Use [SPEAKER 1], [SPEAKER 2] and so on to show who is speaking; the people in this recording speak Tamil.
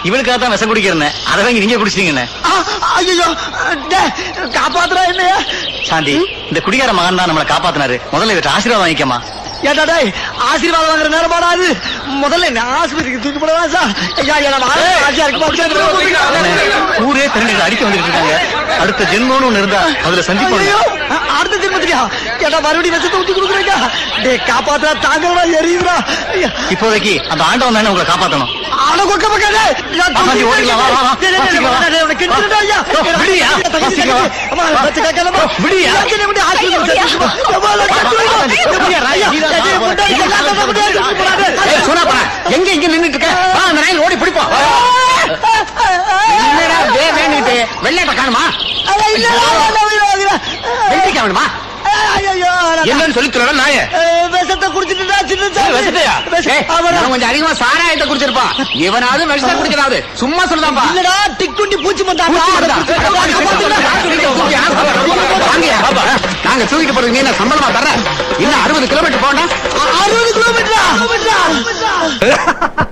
[SPEAKER 1] இவனுக்காக தான் விஷம் குடிக்கிறேன் அதை வாங்கி நீங்க குடிச்சிட்டீங்கண்ணே
[SPEAKER 2] ஐயோ காப்பாத்துறா என்னைய
[SPEAKER 1] சாந்தி இந்த குடிகார மகன் தான் நம்மளை காப்பாத்தினாரு முதல்ல இவற்றை ஆசீர்வாதம் வாங்கிக்கமா
[SPEAKER 2] ஏடா டேய் ஆசீர்வாதம் வாங்குற நேரம் பாடாது முதல்ல என்ன ஆஸ்பத்திரிக்கு தூக்கி போடவா சார் ஐயா ஐயா நம்ம ஆசையா இருக்கு
[SPEAKER 1] ஊரே திரண்டு அடிக்க வந்துட்டு இருக்காங்க அடுத்த ஜென்மம்னு ஒண்ணு இருந்தா அதுல சந்திப்போம்
[SPEAKER 2] ஐயோ அடுத்த ஜென்மத்திரியா ஏடா மறுபடியும் விஷத்தை ஊத்தி கொடுக்குறீங்க டேய் காப்பாத்துறா தாங்கடா எரியுதுடா ஐயா
[SPEAKER 1] இப்போதைக்கு அந்த ஆண்டவன் தானே உங்களை காப்பாத்தணும்
[SPEAKER 2] அட கொக்க பக்காதே
[SPEAKER 1] ஆமாண்டி, ஓடிடலாம், வா, வா, வா. சீக்கிரம் வா. விடுயா. சீக்கிரம் வா.
[SPEAKER 2] அம்மா பச்சை கேட்கலமா
[SPEAKER 1] விடுயா.
[SPEAKER 2] விடுயா ஆஸ்பத்திரி
[SPEAKER 3] ஏய், சோனா போனா எங்க இங்க நின்னுட்டு இருக்க வா அந்த நாயில் ஓடி பிடிப்போம் என்னடா வே வேணுட்டு வெள்ளாட்ட காணுமா வெள்ளிக்க வேணுமா என்னன்னு சொல்லி தரல நாய
[SPEAKER 2] விஷத்தை குடிச்சிட்டு
[SPEAKER 1] விஷத்தையா?
[SPEAKER 3] இவன் கொஞ்சம் அதிகமா சாராயத்தை குடிச்சிருப்பான் இவனாவது விஷத்தை குடிக்கிறாவது சும்மா சொல்லுதான்பா
[SPEAKER 2] இல்லடா டிக்குண்டி பூச்சி
[SPEAKER 3] வாங்கயா. நாங்க தூக்கிட்டு போறதுக்கு நீ என்ன சம்பளமா தர இன்னும் அறுபது கிலோமீட்டர் போண்டா
[SPEAKER 2] அறுபது கிலோமீட்டரா